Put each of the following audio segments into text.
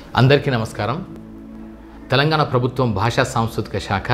అందరికీ నమస్కారం తెలంగాణ ప్రభుత్వం భాషా సాంస్కృతిక శాఖ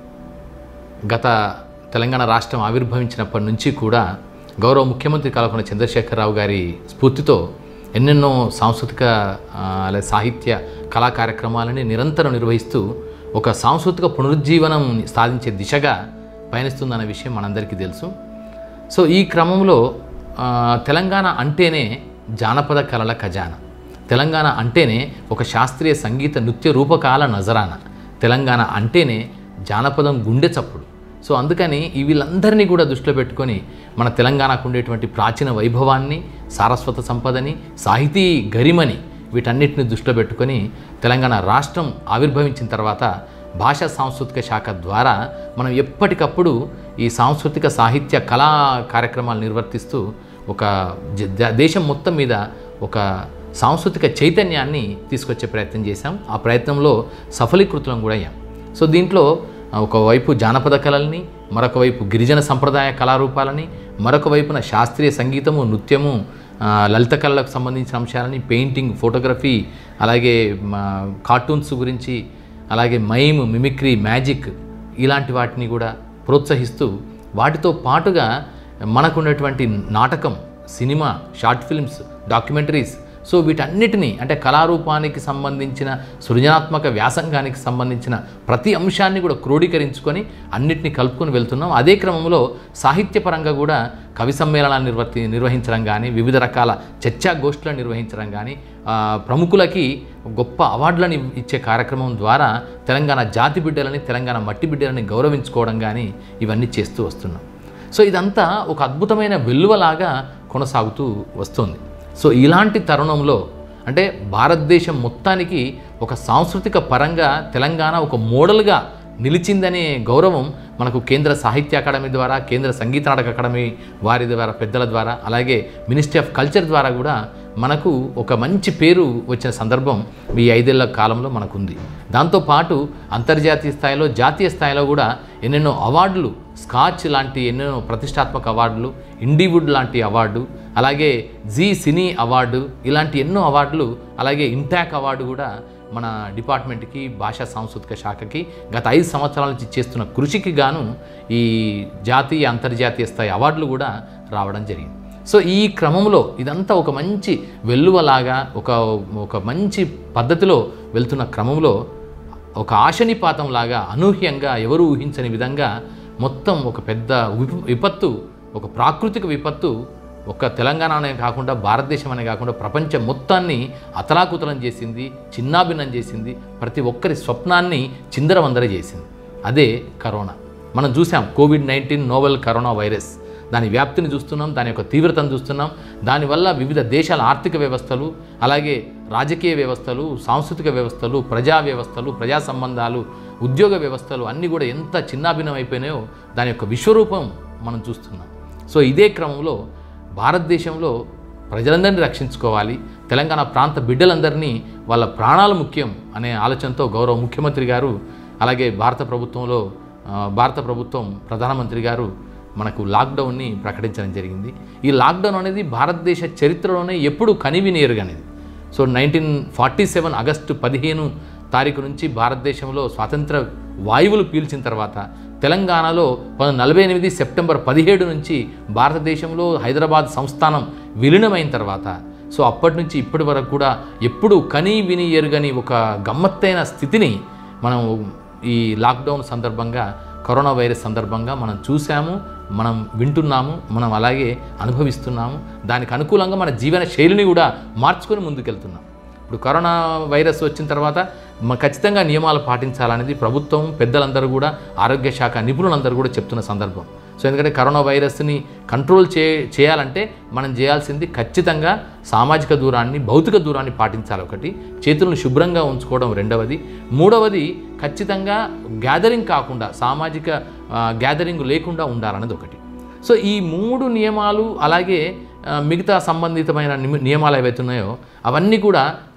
గత తెలంగాణ రాష్ట్రం ఆవిర్భవించినప్పటి నుంచి కూడా గౌరవ ముఖ్యమంత్రి కల్వకుంట్ల చంద్రశేఖరరావు గారి స్ఫూర్తితో ఎన్నెన్నో సాంస్కృతిక ఆ, లేదా సాహిత్య కళా కార్యక్రమాలని నిరంతరం నిర్వహిస్తూ ఒక సాంస్కృతిక పునరుజ్జీవనం సాధించే దిశగా పయనిస్తుందన్న విషయం మనందరికీ తెలుసు సో ఈ క్రమంలో ఆ, తెలంగాణ అంటేనే జానపద కళల ఖజానా తెలంగాణ అంటేనే ఒక శాస్త్రీయ సంగీత నృత్య రూపకాల నజరాన తెలంగాణ అంటేనే జానపదం గుండె చప్పుడు సో అందుకని ఈ వీళ్ళందరినీ కూడా దృష్టిలో పెట్టుకొని మన తెలంగాణకు ఉండేటువంటి ప్రాచీన వైభవాన్ని సారస్వత సంపదని సాహితీ గరిమని వీటన్నిటిని దృష్టిలో పెట్టుకొని తెలంగాణ రాష్ట్రం ఆవిర్భవించిన తర్వాత భాషా సాంస్కృతిక శాఖ ద్వారా మనం ఎప్పటికప్పుడు ఈ సాంస్కృతిక సాహిత్య కళా కార్యక్రమాలు నిర్వర్తిస్తూ ఒక జ- ద- దేశం మొత్తం మీద ఒక సాంస్కృతిక చైతన్యాన్ని తీసుకొచ్చే ప్రయత్నం చేశాం ఆ ప్రయత్నంలో సఫలీకృతులం కూడా అయ్యాం సో దీంట్లో ఆ, ఒకవైపు జానపద కళల్ని మరొక వైపు గిరిజన సంప్రదాయ కళారూపాలని మరొక వైపున శాస్త్రీయ సంగీతము నృత్యము ఆ, లలిత కళలకు సంబంధించిన అంశాలని పెయింటింగ్ ఫోటోగ్రఫీ అలాగే మా కార్టూన్స్ గురించి అలాగే మైమ్ మిమిక్రీ మ్యాజిక్ ఇలాంటి వాటిని కూడా ప్రోత్సహిస్తూ వాటితో పాటుగా మనకున్నటువంటి నాటకం cinema short films documentaries so వీటన్నిటినీ అంటే కళారూపానికి సంబంధించిన సృజనాత్మక వ్యాసంగానికి సంబంధించిన ప్రతి అంశాన్ని కూడా క్రోడీకరించుకొని అన్నిటిని కలుపుకొని వెళ్తున్నాం అదే క్రమంలో సాహిత్యపరంగా కూడా కవి సమ్మేళనాలు నిర్వర్తి నిర్వహించడం కానీ వివిధ రకాల చర్చా గోష్ఠులను నిర్వహించడం కానీ ఆ, ప్రముఖులకి గొప్ప అవార్డులను ఇచ్చే కార్యక్రమం ద్వారా తెలంగాణ జాతి బిడ్డలని తెలంగాణ మట్టి బిడ్డలని గౌరవించుకోవడం కానీ ఇవన్నీ చేస్తూ వస్తున్నాం సో ఇదంతా ఒక అద్భుతమైన వెల్లువలాగా కొనసాగుతూ వస్తుంది సో ఇలాంటి తరుణంలో అంటే భారతదేశం మొత్తానికి ఒక సాంస్కృతిక పరంగా తెలంగాణ ఒక మోడల్గా నిలిచిందనే గౌరవం మనకు కేంద్ర సాహిత్య అకాడమీ ద్వారా కేంద్ర సంగీత నాటక అకాడమీ వారి ద్వారా పెద్దల ద్వారా అలాగే మినిస్ట్రీ ఆఫ్ కల్చర్ ద్వారా కూడా మనకు ఒక మంచి పేరు వచ్చిన సందర్భం ఈ ఐదేళ్ల కాలంలో మనకు ఉంది దాంతోపాటు అంతర్జాతీయ స్థాయిలో జాతీయ స్థాయిలో కూడా ఎన్నెన్నో అవార్డులు స్కాచ్ లాంటి ఎన్నెన్నో ప్రతిష్టాత్మక అవార్డులు ఇండివుడ్ లాంటి అవార్డు అలాగే జీ సినీ అవార్డు ఇలాంటి ఎన్నో అవార్డులు అలాగే ఇంటాక్ అవార్డు కూడా మన డిపార్ట్మెంట్కి భాషా సాంస్కృతిక శాఖకి గత ఐదు సంవత్సరాల నుంచి చేస్తున్న కృషికి గాను ఈ జాతీయ అంతర్జాతీయ స్థాయి అవార్డులు కూడా రావడం జరిగింది సో ఈ క్రమంలో ఇదంతా ఒక మంచి వెల్లువలాగా ఒక ఒక మంచి పద్ధతిలో వెళ్తున్న క్రమంలో ఒక ఆశనిపాతం లాగా అనూహ్యంగా ఎవరు ఊహించని విధంగా మొత్తం ఒక పెద్ద విప- విపత్తు ఒక ప్రాకృతిక విపత్తు ఒక్క తెలంగాణ అనే కాకుండా భారతదేశం అనే కాకుండా ప్రపంచం మొత్తాన్ని అతలాకుతలం చేసింది చిన్నాభిన్నం చేసింది ప్రతి ఒక్కరి స్వప్నాన్ని చిందరవందర చేసింది అదే కరోనా మనం చూసాం Covid nineteen novel corona virus దాని వ్యాప్తిని చూస్తున్నాం దాని యొక్క తీవ్రతను చూస్తున్నాం దానివల్ల వివిధ దేశాల ఆర్థిక వ్యవస్థలు అలాగే రాజకీయ వ్యవస్థలు సాంస్కృతిక వ్యవస్థలు ప్రజా వ్యవస్థలు ప్రజా సంబంధాలు ఉద్యోగ వ్యవస్థలు అన్నీ కూడా ఎంత చిన్నాభిన్నం అయిపోయినాయో దాని యొక్క విశ్వరూపం మనం చూస్తున్నాం సో ఇదే క్రమంలో భారతదేశంలో ప్రజలందరినీ రక్షించుకోవాలి తెలంగాణ ప్రాంత బిడ్డలందరినీ వాళ్ళ ప్రాణాలు ముఖ్యం అనే ఆలోచనతో గౌరవ ముఖ్యమంత్రి గారు అలాగే భారత ప్రభుత్వంలో ఆ, భారత ప్రభుత్వం ప్రధానమంత్రి గారు మనకు లాక్డౌన్ని ప్రకటించడం జరిగింది ఈ లాక్డౌన్ అనేది భారతదేశ చరిత్రలోనే ఎప్పుడు కనివినేరుగనేది so nineteen forty seven August పదిహేను తారీఖు నుంచి భారతదేశంలో స్వాతంత్ర వాయువులు పీల్చిన తర్వాత తెలంగాణలో పంతొమ్మిది నలభై ఎనిమిది సెప్టెంబర్ పదిహేడు నుంచి భారతదేశంలో హైదరాబాద్ సంస్థానం విలీనమైన తర్వాత సో అప్పటి నుంచి ఇప్పటి వరకు కూడా ఎప్పుడు కని విని ఎరుగని ఒక గమ్మత్తైన స్థితిని మనం ఈ లాక్డౌన్ సందర్భంగా కరోనా వైరస్ సందర్భంగా మనం చూసాము మనం వింటున్నాము మనం అలాగే అనుభవిస్తున్నాము దానికి అనుకూలంగా మన జీవన శైలిని కూడా మార్చుకొని ముందుకెళ్తున్నాం ఇప్పుడు కరోనా వైరస్ వచ్చిన తర్వాత మ- ఖచ్చితంగా నియమాలు పాటించాలనేది ప్రభుత్వం పెద్దలందరూ కూడా ఆరోగ్య శాఖ నిపుణులందరూ కూడా చెప్తున్న సందర్భం సో ఎందుకంటే కరోనా వైరస్ని కంట్రోల్ చే చేయాలంటే మనం చేయాల్సింది ఖచ్చితంగా సామాజిక దూరాన్ని భౌతిక దూరాన్ని పాటించాలి ఒకటి చేతులను శుభ్రంగా ఉంచుకోవడం రెండవది మూడవది ఖచ్చితంగా గ్యాదరింగ్ కాకుండా సామాజిక ఆ, గ్యాదరింగ్ లేకుండా ఉండాలన్నది ఒకటి సో ఈ మూడు నియమాలు అలాగే ఆ, మిగతా సంబంధితమైన నిమ- నియమాలు ఏవైతే ఉన్నాయో అవన్నీ కూడా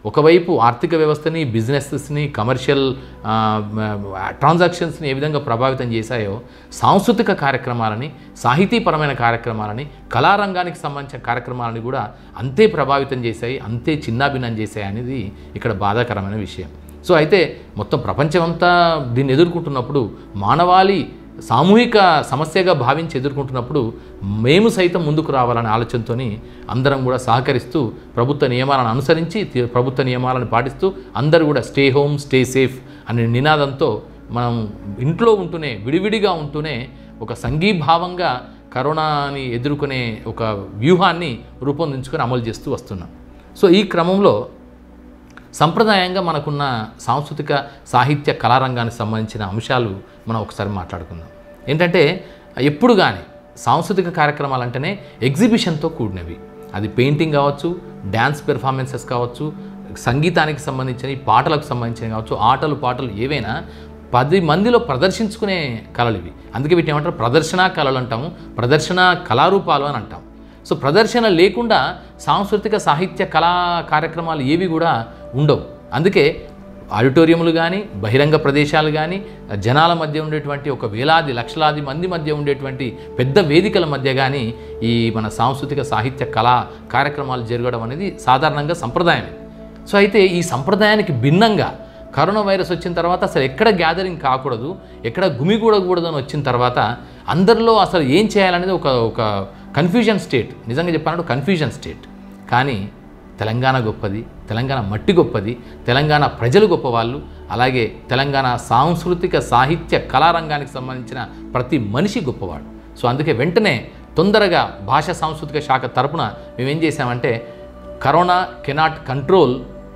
ఒకవైపు ఆర్థిక వ్యవస్థని బిజినెసెస్ని కమర్షియల్ ట్రాన్సాక్షన్స్ని ఏ విధంగా ప్రభావితం చేశాయో సాంస్కృతిక కార్యక్రమాలని సాహితీపరమైన కార్యక్రమాలని కళారంగానికి సంబంధించిన కార్యక్రమాలని కూడా అంతే ప్రభావితం చేశాయి అంతే చిన్నాభిన్నం చేశాయి అనేది ఇక్కడ బాధాకరమైన విషయం సో అయితే మొత్తం ప్రపంచమంతా దీన్ని ఎదుర్కొంటున్నప్పుడు మానవాళి సామూహిక సమస్యగా భావించి ఎదుర్కొంటున్నప్పుడు మేము సైతం ముందుకు రావాలనే ఆలోచనతోని అందరం కూడా సహకరిస్తూ ప్రభుత్వ నియమాలను అనుసరించి తి- ప్రభుత్వ నియమాలను పాటిస్తూ అందరూ కూడా స్టే హోమ్ స్టే సేఫ్ అనే నినాదంతో మనం ఇంట్లో ఉంటూనే విడివిడిగా ఉంటూనే ఒక సంఘీభావంగా కరోనాని ఎదుర్కొనే ఒక వ్యూహాన్ని రూపొందించుకొని అమలు చేస్తూ వస్తున్నాం సో ఈ క్రమంలో సంప్రదాయంగా మనకున్న సాంస్కృతిక సాహిత్య కళారంగానికి సంబంధించిన అంశాలు మనం ఒకసారి మాట్లాడుకుందాం ఏంటంటే ఎప్పుడు కానీ సాంస్కృతిక కార్యక్రమాలు అంటేనే ఎగ్జిబిషన్తో కూడినవి అది పెయింటింగ్ కావచ్చు డ్యాన్స్ పెర్ఫార్మెన్సెస్ కావచ్చు సంగీతానికి సంబంధించిన పాటలకు సంబంధించినవి కావచ్చు ఆటలు పాటలు ఏవైనా పది మందిలో ప్రదర్శించుకునే కళలు ఇవి అందుకే వీటిని ఏమంటారు ప్రదర్శన కళలు అంటాము ప్రదర్శన కళారూపాలు అని అంటాం సో ప్రదర్శన లేకుండా సాంస్కృతిక సాహిత్య కళా కార్యక్రమాలు ఏవి కూడా ఉండవు అందుకే ఆడిటోరియంలు కానీ బహిరంగ ప్రదేశాలు కానీ జనాల మధ్య ఉండేటువంటి ఒక వేలాది లక్షలాది మంది మధ్య ఉండేటువంటి పెద్ద వేదికల మధ్య కానీ ఈ మన సాంస్కృతిక సాహిత్య కళా కార్యక్రమాలు జరగడం అనేది సాధారణంగా సంప్రదాయమే సో అయితే ఈ సంప్రదాయానికి భిన్నంగా కరోనా వైరస్ వచ్చిన తర్వాత అసలు ఎక్కడ గ్యాదరింగ్ కాకూడదు ఎక్కడ గుమిగూడకూడదు అని వచ్చిన తర్వాత అందరిలో అసలు ఏం చేయాలనేది ఒక ఒక కన్ఫ్యూజన్ స్టేట్ నిజంగా చెప్పాలంటే కన్ఫ్యూజన్ స్టేట్ కానీ తెలంగాణ గొప్పది తెలంగాణ మట్టి గొప్పది తెలంగాణ ప్రజలు గొప్పవాళ్ళు అలాగే తెలంగాణ సాంస్కృతిక సాహిత్య కళారంగానికి సంబంధించిన ప్రతి మనిషి గొప్పవాడు సో అందుకే వెంటనే తొందరగా భాషా సాంస్కృతిక శాఖ తరపున మేమేం చేసామంటే కరోనా కెనాట్ కంట్రోల్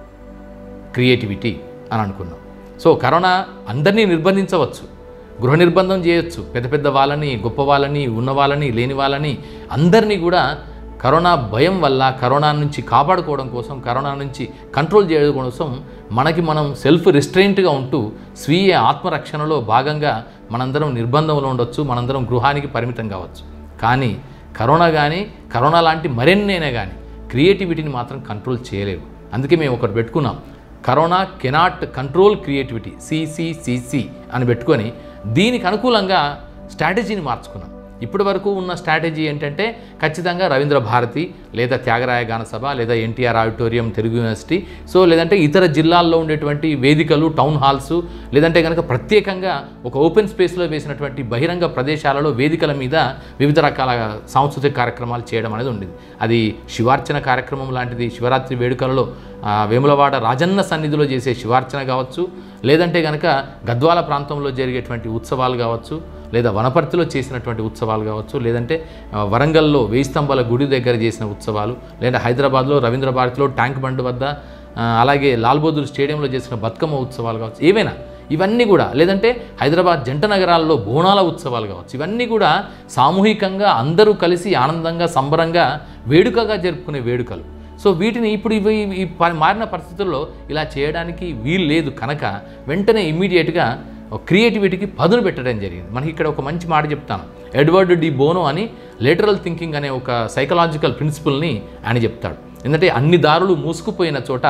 క్రియేటివిటీ అని అనుకున్నాం సో కరోనా అందరినీ నిర్బంధించవచ్చు గృహ నిర్బంధం చేయొచ్చు పెద్ద పెద్ద వాళ్ళని గొప్ప వాళ్ళని ఉన్న వాళ్ళని లేని వాళ్ళని అందరినీ కూడా కరోనా భయం వల్ల కరోనా నుంచి కాపాడుకోవడం కోసం కరోనా నుంచి కంట్రోల్ చేయడం కోసం మనకి మనం సెల్ఫ్ రిస్ట్రెయింట్గా ఉంటూ స్వీయ ఆత్మరక్షణలో భాగంగా మనందరం నిర్బంధంలో ఉండొచ్చు మనందరం గృహానికి పరిమితం కావచ్చు కానీ కరోనా కానీ కరోనా లాంటి మరెన్నైనా కానీ క్రియేటివిటీని మాత్రం కంట్రోల్ చేయలేవు అందుకే మేము ఒకటి పెట్టుకున్నాం corona cannot control creativity C C C C అని పెట్టుకొని దీనికి అనుకూలంగా స్ట్రాటజీని మార్చుకున్నాం ఇప్పటి వరకు ఉన్న స్ట్రాటజీ ఏంటంటే ఖచ్చితంగా రవీంద్ర భారతి లేదా త్యాగరాయ గాన సభ లేదా NTR auditorium Telugu university so లేదంటే ఇతర జిల్లాల్లో ఉండేటువంటి వేదికలు టౌన్ హాల్స్ లేదంటే కనుక ప్రత్యేకంగా ఒక ఓపెన్ స్పేస్లో వేసినటువంటి బహిరంగ ప్రదేశాలలో వేదికల మీద వివిధ రకాల సాంస్కృతిక కార్యక్రమాలు చేయడం అనేది ఉండేది అది శివార్చన కార్యక్రమం లాంటిది శివరాత్రి వేడుకలలో ఆ, వేములవాడ రాజన్న సన్నిధిలో చేసే శివార్చన కావచ్చు లేదంటే కనుక గద్వాల ప్రాంతంలో జరిగేటువంటి ఉత్సవాలు కావచ్చు లేదా వనపర్తిలో చేసినటువంటి ఉత్సవాలు కావచ్చు లేదంటే ఆ, వరంగల్లో వేయి స్తంభాల గుడి దగ్గర చేసిన ఉత్సవాలు లేదా హైదరాబాద్లో రవీంద్ర భారతిలో ట్యాంక్ బండ్ వద్ద ఆ, అలాగే లాల్ బహదూర్ స్టేడియంలో చేసిన బతుకమ్మ ఉత్సవాలు కావచ్చు ఏవైనా ఇవన్నీ కూడా లేదంటే హైదరాబాద్ జంట నగరాల్లో బోనాల ఉత్సవాలు కావచ్చు ఇవన్నీ కూడా సామూహికంగా అందరూ కలిసి ఆనందంగా సంబరంగా వేడుకగా జరుపుకునే వేడుకలు సో వీటిని ఇప్పుడు ఇవి ఈ ప- మారిన పరిస్థితుల్లో ఇలా చేయడానికి వీలు లేదు కనుక వెంటనే ఇమ్మీడియట్గా క్రియేటివిటీకి పదును పెట్టడం జరిగింది మనకి ఇక్కడ ఒక మంచి మాట చెప్తాను ఎడ్వర్డ్ డి బోనో అని లేటరల్ థింకింగ్ అనే ఒక సైకలాజికల్ ప్రిన్సిపల్ని ఆయన చెప్తాడు ఎందుకంటే అన్ని దారులు మూసుకుపోయిన చోట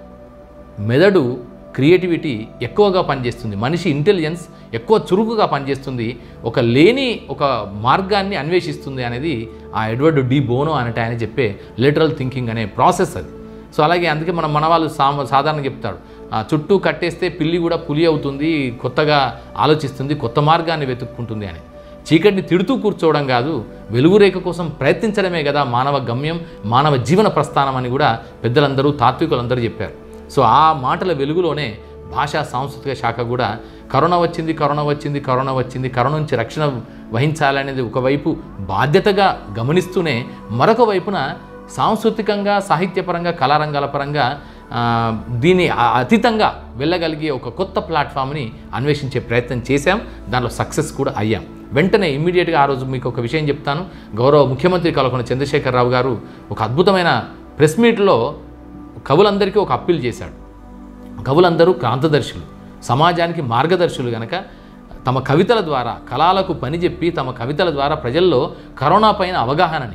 మెదడు క్రియేటివిటీ ఎక్కువగా పనిచేస్తుంది మనిషి ఇంటెలిజెన్స్ ఎక్కువ చురుకుగా పనిచేస్తుంది ఒక లేని ఒక మార్గాన్ని అన్వేషిస్తుంది అనేది ఆ ఎడ్వర్డ్ డి బోనో అనేట ఆయన చెప్పే లిటరల్ థింకింగ్ అనే ప్రాసెస్ అది సో అలాగే అందుకే మనం మన వాళ్ళు సా సాధారణంగా చెప్తాడు ఆ, చుట్టూ కట్టేస్తే పిల్లి కూడా పులి అవుతుంది కొత్తగా ఆలోచిస్తుంది కొత్త మార్గాన్ని వెతుక్కుంటుంది అని చీకటిని తిడుతూ కూర్చోవడం కాదు వెలుగురేఖ కోసం ప్రయత్నించడమే కదా మానవ గమ్యం మానవ జీవన ప్రస్థానం అని కూడా పెద్దలందరూ తాత్వికులందరూ చెప్పారు సో ఆ మాటల వెలుగులోనే భాషా సాంస్కృతిక శాఖ కూడా కరోనా వచ్చింది కరోనా వచ్చింది కరోనా వచ్చింది కరోనా నుంచి రక్షణ వహించాలనేది ఒకవైపు బాధ్యతగా గమనిస్తూనే మరొక వైపున సాంస్కృతికంగా సాహిత్యపరంగా కళారంగాల పరంగా ఆ, దీన్ని ఆ- అతీతంగా వెళ్ళగలిగే ఒక కొత్త ప్లాట్ఫామ్ని అన్వేషించే ప్రయత్నం చేశాం దానిలో సక్సెస్ కూడా అయ్యాం వెంటనే ఇమ్మీడియట్గా ఆ రోజు మీకు ఒక విషయం చెప్తాను గౌరవ ముఖ్యమంత్రి కలకొండ చంద్రశేఖరరావు గారు ఒక అద్భుతమైన ప్రెస్ మీట్లో కవులందరికీ ఒక అప్పీల్ చేశాడు కవులందరూ క్రాంతదర్శులు సమాజానికి మార్గదర్శులు గనక తమ కవితల ద్వారా కళలకు పని చెప్పి తమ కవితల ద్వారా ప్రజల్లో కరోనా పైన అవగాహనని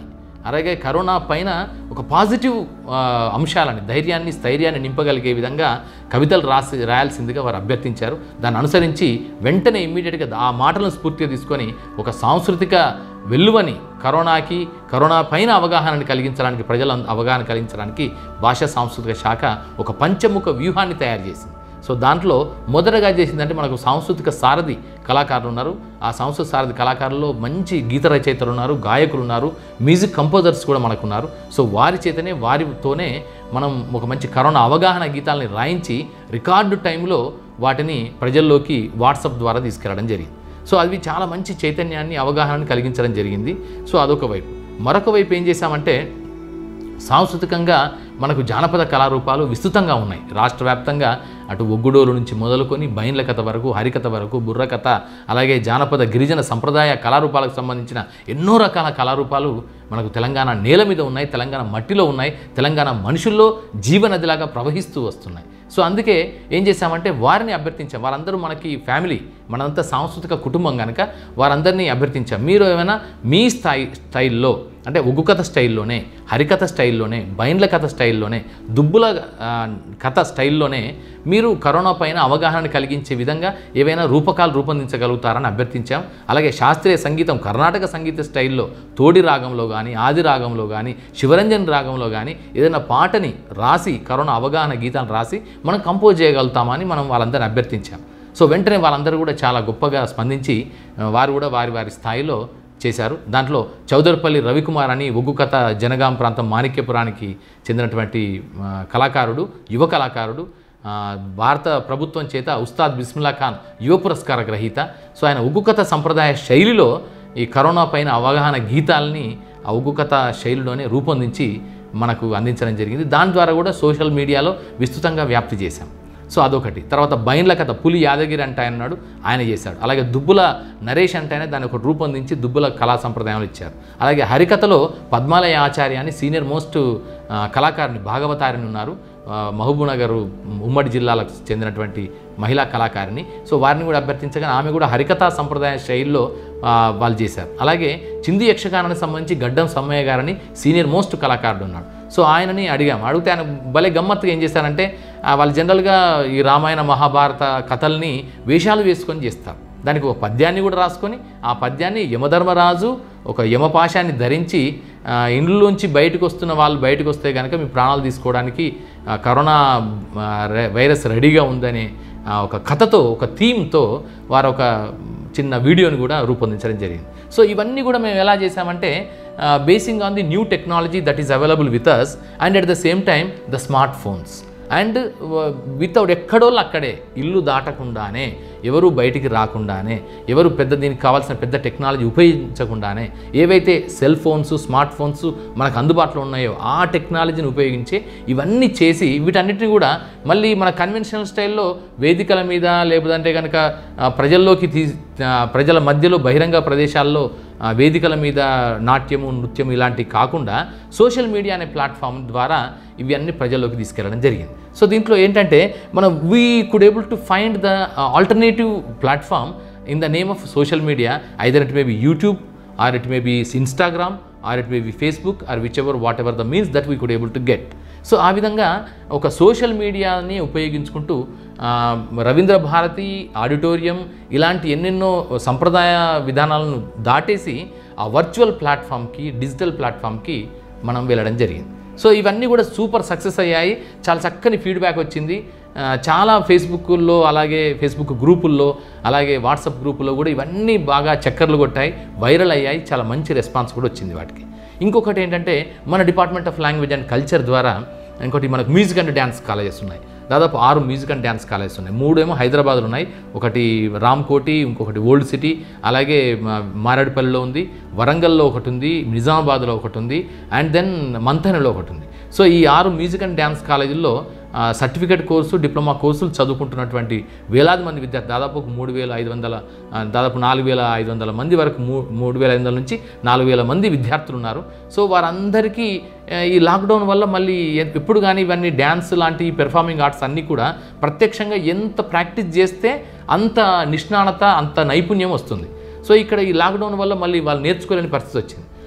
అలాగే కరోనా పైన ఒక పాజిటివ్ ఆ, అంశాలని ధైర్యాన్ని స్థైర్యాన్ని నింపగలిగే విధంగా కవితలు రాసి రాయాల్సిందిగా వారు అభ్యర్థించారు దాన్ని అనుసరించి వెంటనే ఇమ్మీడియట్గా ఆ మాటలను స్ఫూర్తిగా తీసుకొని ఒక సాంస్కృతిక వెల్లువని కరోనాకి కరోనా పైన అవగాహనని కలిగించడానికి ప్రజల అవగాహన కలిగించడానికి భాషా సాంస్కృతిక శాఖ ఒక పంచముఖ వ్యూహాన్ని తయారు చేసింది సో దాంట్లో మొదటగా చేసిందంటే మనకు సాంస్కృతిక సారథి కళాకారులు ఉన్నారు ఆ సాంస్కృతిక సారథి కళాకారుల్లో మంచి గీత రచయితలు ఉన్నారు గాయకులు ఉన్నారు మ్యూజిక్ కంపోజర్స్ కూడా మనకున్నారు సో వారి చేతనే వారితోనే మనం ఒక మంచి కరోనా అవగాహన గీతాలని రాయించి రికార్డు టైంలో వాటిని ప్రజల్లోకి వాట్సాప్ ద్వారా తీసుకెళ్లడం జరిగింది సో అవి చాలా మంచి చైతన్యాన్ని అవగాహనని కలిగించడం జరిగింది సో అదొక వైపు మరొక వైపు ఏం చేశామంటే సాంస్కృతికంగా మనకు జానపద కళారూపాలు విస్తృతంగా ఉన్నాయి రాష్ట్ర వ్యాప్తంగా అటు ఒగ్గుడోలు నుంచి మొదలుకొని బైన్ల కథ వరకు హరికథ వరకు బుర్రకథ అలాగే జానపద గిరిజన సంప్రదాయ కళారూపాలకు సంబంధించిన ఎన్నో రకాల కళారూపాలు మనకు తెలంగాణ నేల మీద ఉన్నాయి తెలంగాణ మట్టిలో ఉన్నాయి తెలంగాణ మనుషుల్లో జీవనదిలాగా ప్రవహిస్తూ వస్తున్నాయి సో అందుకే ఏం చేశామంటే వారిని అభ్యర్థించాం వారందరూ మనకి ఫ్యామిలీ మనంతా సాంస్కృతిక కుటుంబం కనుక వారందరినీ అభ్యర్థించాం మీరు ఏమైనా మీ స్థాయి స్టైల్లో అంటే ఉగ్గు కథ స్టైల్లోనే హరికథ స్టైల్లోనే బైండ్ల కథ స్టైల్లోనే దుబ్బుల ఆ, కథ స్టైల్లోనే మీరు కరోనా పైన అవగాహన కలిగించే విధంగా ఏవైనా రూపకాలు రూపొందించగలుగుతారని అభ్యర్థించాం అలాగే శాస్త్రీయ సంగీతం కర్ణాటక సంగీత స్టైల్లో తోడి రాగంలో కానీ ఆది రాగంలో కానీ శివరంజన్ రాగంలో కానీ ఏదైనా పాటని రాసి కరోనా అవగాహన గీతాన్ని రాసి మనం కంపోజ్ చేయగలుగుతామని మనం వాళ్ళందరిని అభ్యర్థించాం సో వెంటనే వాళ్ళందరూ కూడా చాలా గొప్పగా స్పందించి ఆ, వారు కూడా వారి వారి స్థాయిలో చేశారు దాంట్లో చౌదరిపల్లి రవికుమార్ అని ఒగ్గు కథ జనగాం ప్రాంతం మాణిక్యపురానికి చెందినటువంటి ఆ, కళాకారుడు యువ కళాకారుడు ఆ, భారత ప్రభుత్వం చేత ఉస్తాద్ బిస్మిల్లా ఖాన్ యువ పురస్కార గ్రహీత సో ఆయన ఉగ్గు కథ సంప్రదాయ శైలిలో ఈ కరోనా పైన అవగాహన గీతాలని ఆ ఉగ్గు కథ శైలిలోనే రూపొందించి మనకు అందించడం జరిగింది దాని ద్వారా కూడా సోషల్ మీడియాలో విస్తృతంగా వ్యాప్తి చేశాం సో అదొకటి తర్వాత బైన్ల కథ పులి యాదగిరి అంటే ఆయన ఉన్నాడు ఆయన చేశాడు అలాగే దుబ్బుల నరేష్ అంటే ఆయన దాన్ని ఒకటి రూపొందించి దుబ్బుల కళా సంప్రదాయాలు ఇచ్చారు అలాగే హరికథలో పద్మాలయ ఆచార్య అని సీనియర్ మోస్ట్ ఆ, కళాకారిణి భాగవతారిని ఉన్నారు ఆ, మహబూబ్నగర్ ఉమ్మడి జిల్లాలకు చెందినటువంటి మహిళా కళాకారిణి సో వారిని కూడా అభ్యర్థించగా ఆమె కూడా హరికథా సంప్రదాయ శైలిలో ఆ, వాళ్ళు చేశారు అలాగే చింది యక్షగానానికి సంబంధించి గడ్డం సమ్మయ్య గారని సీనియర్ మోస్ట్ కళాకారుడు ఉన్నాడు సో ఆయనని అడిగాం అడిగితే ఆయన భలే గమ్మత్తుగా ఏం చేశారంటే ఆ, వాళ్ళు జనరల్గా ఈ రామాయణ మహాభారత కథల్ని వేషాలు వేసుకొని చేస్తారు దానికి ఒక పద్యాన్ని కూడా రాసుకొని ఆ పద్యాన్ని యమధర్మరాజు ఒక యమపాశాన్ని ధరించి ఆ, ఇండ్లలోంచి బయటకు వస్తున్న వాళ్ళు బయటకు వస్తే కనుక మీ ప్రాణాలు తీసుకోవడానికి ఆ, కరోనా ఆ, రే- వైరస్ రెడీగా ఉందనే ఆ, ఒక కథతో ఒక థీమ్తో వారు ఒక చిన్న వీడియోని కూడా రూపొందించడం జరిగింది సో ఇవన్నీ కూడా మేము ఎలా చేసామంటే basing on the new technology that is available with us and at the same time the smart phones and without ఎక్కడోళ్ళు అక్కడే ఇల్లు దాటకుండానే ఎవరు బయటికి రాకుండానే ఎవరు పెద్ద దీనికి కావాల్సిన పెద్ద టెక్నాలజీ ఉపయోగించకుండానే ఏవైతే సెల్ ఫోన్స్ స్మార్ట్ ఫోన్స్ మనకు అందుబాటులో ఉన్నాయో ఆ టెక్నాలజీని ఉపయోగించి ఇవన్నీ చేసి వీటన్నిటిని కూడా మళ్ళీ మన కన్వెన్షనల్ స్టైల్లో వేదికల మీద లేదంటే కనుక ఆ, ప్రజల్లోకి తీ ఆ, ప్రజల మధ్యలో బహిరంగ ప్రదేశాల్లో ఆ, వేదికల మీద నాట్యము నృత్యము ఇలాంటివి కాకుండా సోషల్ మీడియా అనే ప్లాట్ఫామ్ ద్వారా ఇవి అన్ని ప్రజల్లోకి తీసుకెళ్ళడం జరిగింది సో దీంట్లో ఏంటంటే మనం we could able to find the alternative platform in the name of social media either it may be YouTube or it may be Instagram or it may be Facebook or whichever whatever the means that we could able to get so ఆ విధంగా ఒక social మీడియాని ఉపయోగించుకుంటూ ఆ, Ravindra Bharati auditorium ఇలాంటి ఎన్నెన్నో సంప్రదాయ విధానాలను దాటేసి ఆ వర్చువల్ ప్లాట్ఫామ్కి డిజిటల్ ప్లాట్ఫామ్కి మనం వెళ్ళడం జరిగింది సో ఇవన్నీ కూడా సూపర్ సక్సెస్ అయ్యాయి చాలా చక్కని ఫీడ్బ్యాక్ వచ్చింది ఆ, చాలా ఫేస్బుక్లో అలాగే ఫేస్బుక్ గ్రూపుల్లో అలాగే వాట్సాప్ గ్రూపుల్లో కూడా ఇవన్నీ బాగా చక్కర్లు కొట్టాయి వైరల్ అయ్యాయి చాలా మంచి రెస్పాన్స్ కూడా వచ్చింది వాటికి ఇంకొకటి ఏంటంటే మన department of language and culture ద్వారా ఇంకోటి మనకు మ్యూజిక్ అండ్ డ్యాన్స్ కాలేజెస్ ఉన్నాయి దాదాపు ఆరు మ్యూజిక్ అండ్ డ్యాన్స్ కాలేజెస్ ఉన్నాయి మూడేమో హైదరాబాద్లో ఉన్నాయి ఒకటి రామ్కోటి ఇంకొకటి ఓల్డ్ సిటీ అలాగే మా- మారేడుపల్లిలో ఉంది వరంగల్లో ఒకటి ఉంది నిజామాబాద్లో ఒకటి ఉంది అండ్ దెన్ మంథనలో ఒకటి ఉంది సో ఈ ఆరు మ్యూజిక్ అండ్ డ్యాన్స్ కాలేజీల్లో ఆ, సర్టిఫికేట్ కోర్సు డిప్లొమా కోర్సులు చదువుకుంటున్నటువంటి వేలాది మంది విద్యార్థి దాదాపు ఒక మూడు వేల ఐదు వందల ఆ, దాదాపు నాలుగు వేల ఐదు వందల మంది వరకు మూ మూడు వేల ఐదు వందల నుంచి నాలుగు వేల మంది విద్యార్థులు ఉన్నారు సో వారందరికీ ఆ, ఈ లాక్డౌన్ వల్ల మళ్ళీ ఎ- ఎప్పుడు కానీ ఇవన్నీ డ్యాన్స్ లాంటి పెర్ఫార్మింగ్ ఆర్ట్స్ అన్నీ కూడా ప్రత్యక్షంగా ఎంత ప్రాక్టీస్ చేస్తే అంత నిష్ణానత అంత నైపుణ్యం వస్తుంది సో ఇక్కడ ఈ లాక్డౌన్ వల్ల మళ్ళీ వాళ్ళు నేర్చుకోలేని పరిస్థితి వచ్చింది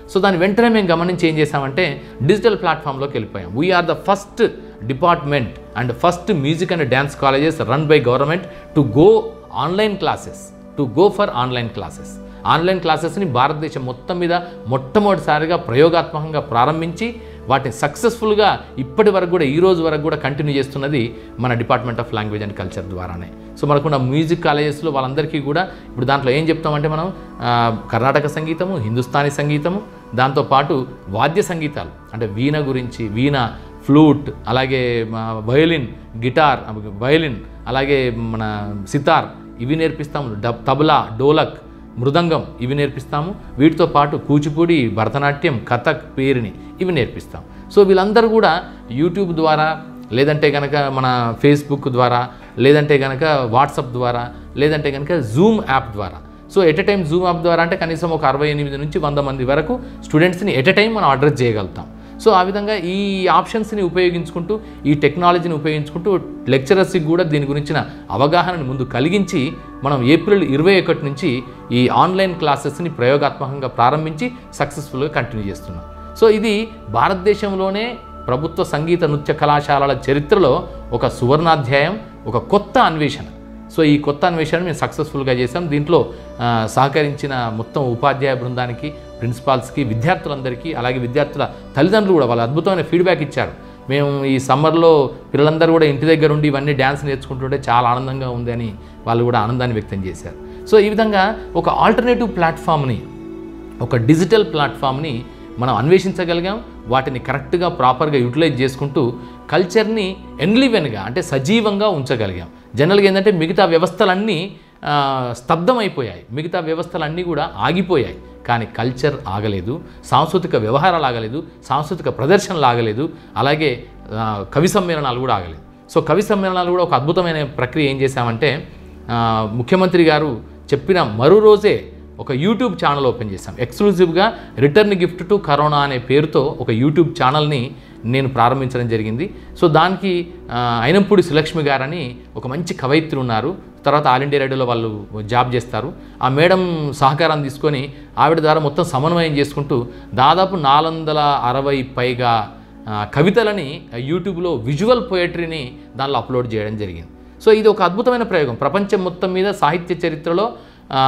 సో దాని వెంటనే మేము గమనించి ఏం చేసామంటే డిజిటల్ ప్లాట్ఫామ్లోకి వెళ్ళిపోయాం we are the first department and first music and dance colleges run by government to go online classes to go for online classes online క్లాసెస్ని భారతదేశం మొత్తం మీద మొట్టమొదటిసారిగా ప్రయోగాత్మకంగా ప్రారంభించి వాటిని సక్సెస్ఫుల్గా ఇప్పటి వరకు కూడా ఈ రోజు వరకు కూడా కంటిన్యూ చేస్తున్నది మన department of language and culture ద్వారానే సో మనకున్న మ్యూజిక్ కాలేజెస్లో వాళ్ళందరికీ కూడా ఇప్పుడు దాంట్లో ఏం చెప్తామంటే మనం ఆ, కర్ణాటక సంగీతము హిందుస్థానీ సంగీతము దాంతోపాటు వాద్య సంగీతాలు అంటే వీణ గురించి వీణ ఫ్లూట్ అలాగే మా వయోలిన్ గిటార్ వయోలిన్ అలాగే మన సితార్ ఇవి నేర్పిస్తాము డబ్ తబలా డోలక్ మృదంగం ఇవి నేర్పిస్తాము వీటితో పాటు కూచిపూడి భరతనాట్యం కథక్ పేరుని ఇవి నేర్పిస్తాం సో వీళ్ళందరూ కూడా యూట్యూబ్ ద్వారా లేదంటే కనుక మన ఫేస్బుక్ ద్వారా లేదంటే కనుక వాట్సాప్ ద్వారా లేదంటే కనుక జూమ్ యాప్ ద్వారా so at a time Zoom app ద్వారా అంటే కనీసం ఒక అరవై ఎనిమిది నుంచి వంద మంది వరకు స్టూడెంట్స్ని ఎట్ ఎ టైం మనం అడ్రస్ చేయగలుగుతాం సో ఆ విధంగా ఈ ఆప్షన్స్ని ఉపయోగించుకుంటూ ఈ టెక్నాలజీని ఉపయోగించుకుంటూ లెక్చరర్స్కి కూడా దీని గురించిన అవగాహనను ముందు కలిగించి మనం ఏప్రిల్ ఇరవై ఒకటి నుంచి ఈ ఆన్లైన్ క్లాసెస్ని ప్రయోగాత్మకంగా ప్రారంభించి సక్సెస్ఫుల్గా కంటిన్యూ చేస్తున్నాం సో ఇది భారతదేశంలోనే ప్రభుత్వ సంగీత నృత్య కళాశాలల చరిత్రలో ఒక సువర్ణాధ్యాయం ఒక కొత్త అన్వేషణ సో ఈ కొత్త అన్వేషణ మేము సక్సెస్ఫుల్గా చేసాం దీంట్లో ఆ, సహకరించిన మొత్తం ఉపాధ్యాయ బృందానికి ప్రిన్సిపాల్స్కి విద్యార్థులందరికీ అలాగే విద్యార్థుల తల్లిదండ్రులు కూడా వాళ్ళు అద్భుతమైన ఫీడ్బ్యాక్ ఇచ్చారు మేము ఈ సమ్మర్లో పిల్లలందరూ కూడా ఇంటి దగ్గర ఉండి ఇవన్నీ డ్యాన్స్ నేర్చుకుంటుంటే చాలా ఆనందంగా ఉంది అని వాళ్ళు కూడా ఆనందాన్ని వ్యక్తం చేశారు సో ఈ విధంగా ఒక ఆల్టర్నేటివ్ ప్లాట్ఫామ్ని ఒక డిజిటల్ ప్లాట్ఫామ్ని మనం అన్వేషించగలిగాం వాటిని కరెక్ట్గా ప్రాపర్గా యూటిలైజ్ చేసుకుంటూ కల్చర్ని ఎన్లివెన్గా అంటే సజీవంగా ఉంచగలిగాం జనరల్గా ఏంటంటే మిగతా వ్యవస్థలన్నీ ఆ, స్తబ్దమైపోయాయి మిగతా వ్యవస్థలన్నీ కూడా ఆగిపోయాయి కానీ కల్చర్ ఆగలేదు సాంస్కృతిక వ్యవహారాలు ఆగలేదు సాంస్కృతిక ప్రదర్శనలు ఆగలేదు అలాగే ఆ, కవి సమ్మేళనాలు కూడా ఆగలేదు సో కవి సమ్మేళనాలు కూడా ఒక అద్భుతమైన ప్రక్రియ ఏం చేశామంటే ఆ, ముఖ్యమంత్రి గారు చెప్పిన మరో రోజే ఒక యూట్యూబ్ ఛానల్ ఓపెన్ చేశాం ఎక్స్క్లూజివ్గా రిటర్న్ గిఫ్ట్ టు కరోనా అనే పేరుతో ఒక యూట్యూబ్ ఛానల్ని నేను ప్రారంభించడం జరిగింది సో దానికి ఆ, అయినంపూడి సులక్ష్మి గారని ఒక మంచి కవయిత్రి ఉన్నారు తర్వాత ఆల్ ఇండియా రేడియోలో వాళ్ళు జాబ్ చేస్తారు ఆ మేడం సహకారం తీసుకొని ఆవిడ ద్వారా మొత్తం సమన్వయం చేసుకుంటూ దాదాపు నాలుగు వందల అరవై పైగా ఆ, కవితలని యూట్యూబ్లో విజువల్ పోయట్రీని దానిలో అప్లోడ్ చేయడం జరిగింది సో ఇది ఒక అద్భుతమైన ప్రయోగం ప్రపంచం మొత్తం మీద సాహిత్య చరిత్రలో ఆ,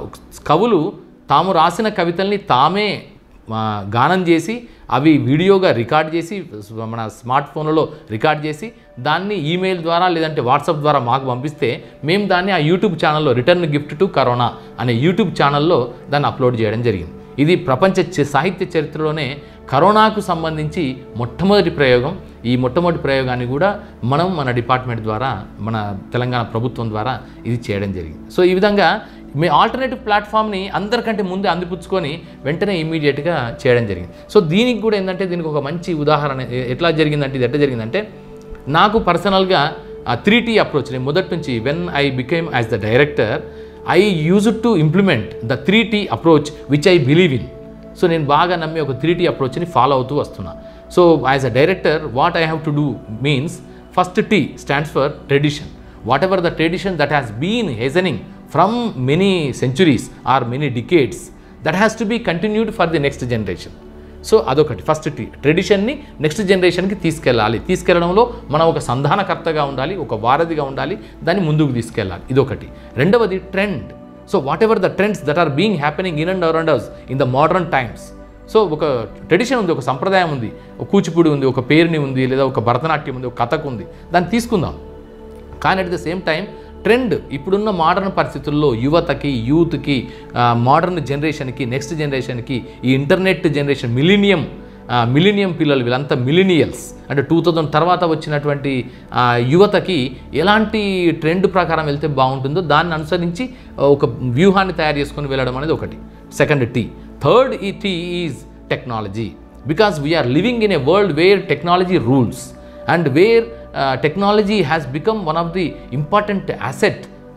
కవులు తాము రాసిన కవితల్ని తామే ఆ, గానం చేసి అవి వీడియోగా రికార్డ్ చేసి మన స్మార్ట్ ఫోన్లలో రికార్డ్ చేసి దాన్ని ఈమెయిల్ ద్వారా లేదంటే వాట్సాప్ ద్వారా మాకు పంపిస్తే మేము దాన్ని ఆ యూట్యూబ్ ఛానల్లో రిటర్న్ గిఫ్ట్ టు కరోనా అనే యూట్యూబ్ ఛానల్లో దాన్ని అప్లోడ్ చేయడం జరిగింది ఇది ప్రపంచ చ- సాహిత్య చరిత్రలోనే కరోనాకు సంబంధించి మొట్టమొదటి ప్రయోగం ఈ మొట్టమొదటి ప్రయోగాన్ని కూడా మనం మన డిపార్ట్మెంట్ ద్వారా మన తెలంగాణ ప్రభుత్వం ద్వారా ఇది చేయడం జరిగింది సో ఈ విధంగా మీ ఆల్టర్నేటివ్ ప్లాట్ఫామ్ని అందరికంటే ముందే అందిపుచ్చుకొని వెంటనే ఇమీడియట్గా చేయడం జరిగింది సో దీనికి కూడా ఏంటంటే దీనికి ఒక మంచి ఉదాహరణ ఎ- ఎట్లా జరిగిందంటే ఇది ఎట్లా జరిగిందంటే నాకు పర్సనల్గా త్రీ టీ అప్రోచ్ నేను మొదటి నుంచి when I became as the director I use to implement the three T approach which I believe in so నేను బాగా నమ్మి ఒక త్రీ టీ అప్రోచ్ని ఫాలో అవుతూ వస్తున్నా so as a director what I have to do means first T stands for tradition whatever the tradition that has been existing from many centuries or many decades that has to be continued for the next generation so అదొకటి first T ట్రెడిషన్ని next జనరేషన్కి తీసుకెళ్ళాలి తీసుకెళ్లడంలో మనం ఒక సంధానకర్తగా ఉండాలి ఒక వారధిగా ఉండాలి దాన్ని ముందుకు తీసుకెళ్ళాలి ఇదొకటి రెండవది trend so whatever the trends that are being happening in and around us in the modern times so ఒక ట్రెడిషన్ ఉంది ఒక సంప్రదాయం ఉంది ఒక కూచిపూడి ఉంది ఒక పేరుని ఉంది లేదా ఒక భరతనాట్యం ఉంది ఒక కథకు ఉంది దాన్ని తీసుకుందాం కానీ at the same time trend ఇప్పుడున్న మోడర్న్ పరిస్థితుల్లో యువతకి యూత్కి మోడర్న్ జనరేషన్కి నెక్స్ట్ జనరేషన్కి ఈ ఇంటర్నెట్ జనరేషన్ మిలీనియం మిలీనియం పిల్లలు వీళ్ళంతా మిలీనియల్స్ అంటే టూ థౌజండ్ తర్వాత వచ్చినటువంటి ఆ, యువతకి ఎలాంటి ట్రెండ్ ప్రకారం వెళ్తే బాగుంటుందో దాన్ని అనుసరించి ఆ, ఒక వ్యూహాన్ని తయారు చేసుకొని వెళ్ళడం అనేది ఒకటి సెకండ్ టీ థర్డ్ ఈ T is technology because we are living in a world where technology rules and where uh, technology has become one of the important asset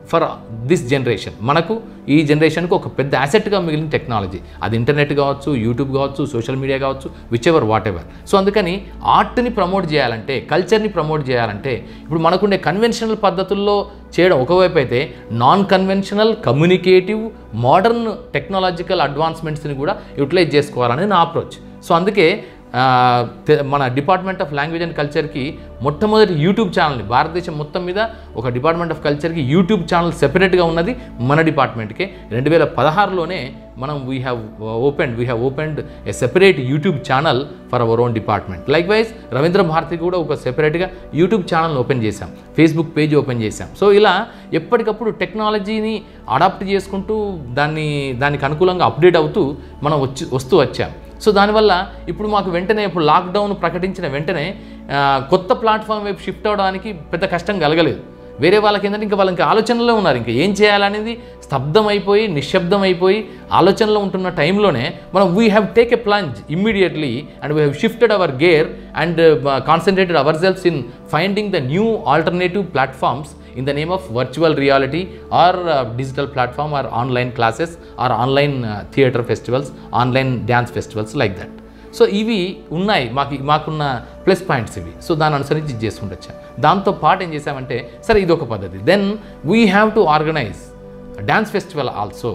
for this generation మనకు ఈ జనరేషన్కి ఒక పెద్ద యాసెట్గా మిగిలిన టెక్నాలజీ అది ఇంటర్నెట్ కావచ్చు YouTube కావచ్చు సోషల్ మీడియా కావచ్చు whichever whatever so అందుకని ఆర్ట్ని ప్రమోట్ చేయాలంటే కల్చర్ని ప్రమోట్ చేయాలంటే ఇప్పుడు మనకుండే కన్వెన్షనల్ పద్ధతుల్లో చేయడం ఒకవైపు అయితే non conventional communicative modern technological అడ్వాన్స్మెంట్స్ని కూడా యూటిలైజ్ చేసుకోవాలని నా అప్రోచ్ సో అందుకే ఆ, తె- మన డిపార్ట్మెంట్ ఆఫ్ లాంగ్వేజ్ అండ్ కల్చర్కి మొట్టమొదటి యూట్యూబ్ ఛానల్ని భారతదేశం మొత్తం మీద ఒక డిపార్ట్మెంట్ ఆఫ్ కల్చర్కి యూట్యూబ్ ఛానల్ సెపరేట్గా ఉన్నది మన డిపార్ట్మెంట్కే రెండు వేల పదహారులోనే మనం we have opened we have opened a separate YouTube channel for our own department likewise Ravindra Bharathi కూడా ఒక సెపరేట్గా యూట్యూబ్ ఛానల్ ఓపెన్ చేశాం ఫేస్బుక్ పేజ్ ఓపెన్ చేశాం సో ఇలా ఎప్పటికప్పుడు టెక్నాలజీని అడాప్ట్ చేసుకుంటూ దాన్ని దానికి అనుకూలంగా అప్డేట్ అవుతూ మనం వచ్చి వస్తూ వచ్చాం సో దానివల్ల ఇప్పుడు మాకు వెంటనే ఇప్పుడు లాక్డౌన్ ప్రకటించిన వెంటనే ఆ, కొత్త ప్లాట్ఫామ్ వైపు షిఫ్ట్ అవడానికి పెద్ద కష్టం కలగలేదు వేరే వాళ్ళకి ఏంటంటే ఇంకా వాళ్ళకి ఆలోచనలో ఉన్నారు ఇంకా ఏం చేయాలనేది స్తబ్దం అయిపోయి నిశ్శబ్దం అయిపోయి ఆలోచనలో ఉంటున్న టైంలోనే మనం we have take a plunge immediately and we have shifted our gear and concentrated ourselves in finding the new alternative platforms in the name of virtual reality or uh, digital platform or online classes or online uh, theater festivals online dance festivals like that so ఇవి ఉన్నాయి మాకు మాకున్న plus points ఇవి so దాన్ని అనుసరించి ఇది చేసుకుంటూ వచ్చాం దాంతో పాటు ఏం చేసామంటే సరే ఇది ఒక పద్ధతి then we have to organise dance festival also